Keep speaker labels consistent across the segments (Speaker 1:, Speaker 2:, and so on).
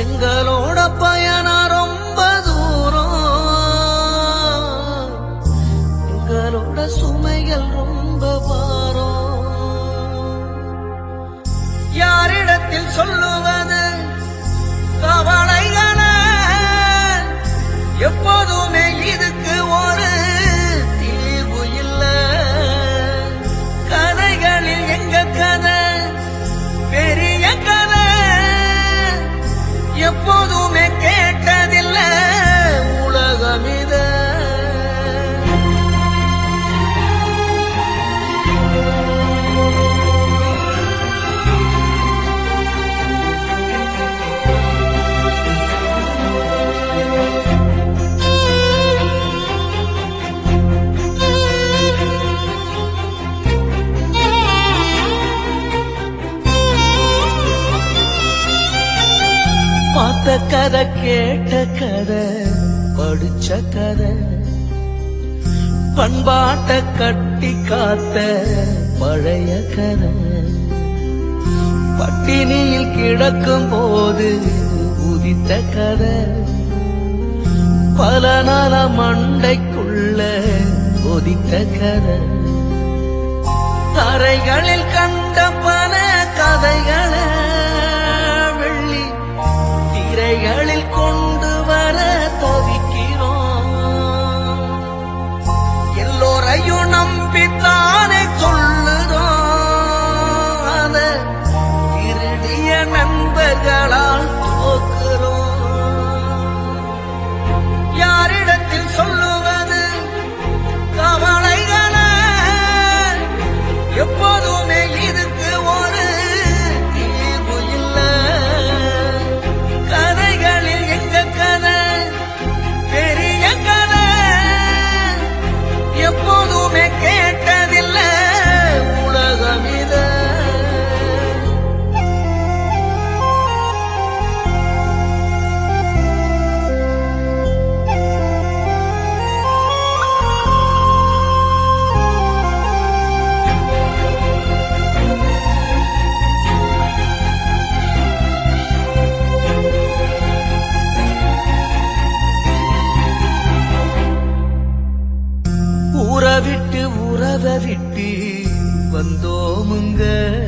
Speaker 1: எங்களோட பயணம் ரொம்ப தூரம் எங்களோட சுமைகள் ரொம்ப பாரம் யாரிடத்தில் சொல்லுவது கவலைகளை எப்போதுமே இதுக்கு ஒரு தீர்வு இல்ல கதைகளில் எங்க கதை பெரிய கதை எப்போதுமே கேட்டதில்ல உலகம் இத பார்த்த கதை கேட்ட கதை படிச்ச கதை பண்பாட்ட கட்டி காத்த பழைய கதை பட்டினியில் கிடக்கும் போது உதித்த கதை பல நாள மண்டைக்குள்ள கொதித்த கதை தரைகளில் கண்ட பல கதைகளை வெள்ளி திரைகளில் கொண்டு வர தவிக்கிறோம் எல்லோரையும் நம்பித்தானே சொல்லுதோ அத திருடிய நண்பர்களால் தோக்குறோம் யாரிடத்தில் சொல்லுவது கவலைகளை எப்போதுமே இதுக்கு ஒரு தீர்வு இல்ல கதைகளில் எங்க கதை பெரிய கதை எப்போதுமே கேட்டதில்ல உலகம் இத ஊற விட்டு உறவை விட்டு வந்தோமுங்க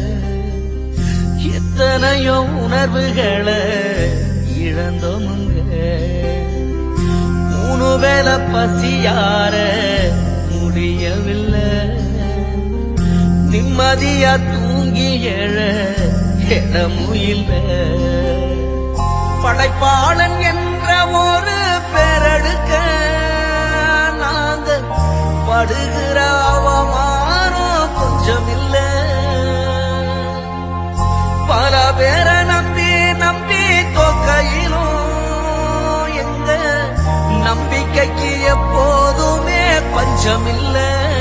Speaker 1: எத்தனையோ உணர்வுகளை இழந்தோமுங்க மூணு வேளை பசியார முடியவில்லை நிம்மதியா தூங்கி எழ இடமும் இல்லை படைப்பாளன் என்ற ஒரு பெறெடுக்க நாங்க படுகிற அவமானம் கொஞ்சம் இல்ல பல பேரை நம்பி நம்பி தோக்கையிலும் எங்க நம்பிக்கைக்கு எப்போதுமே பஞ்சம் இல்லை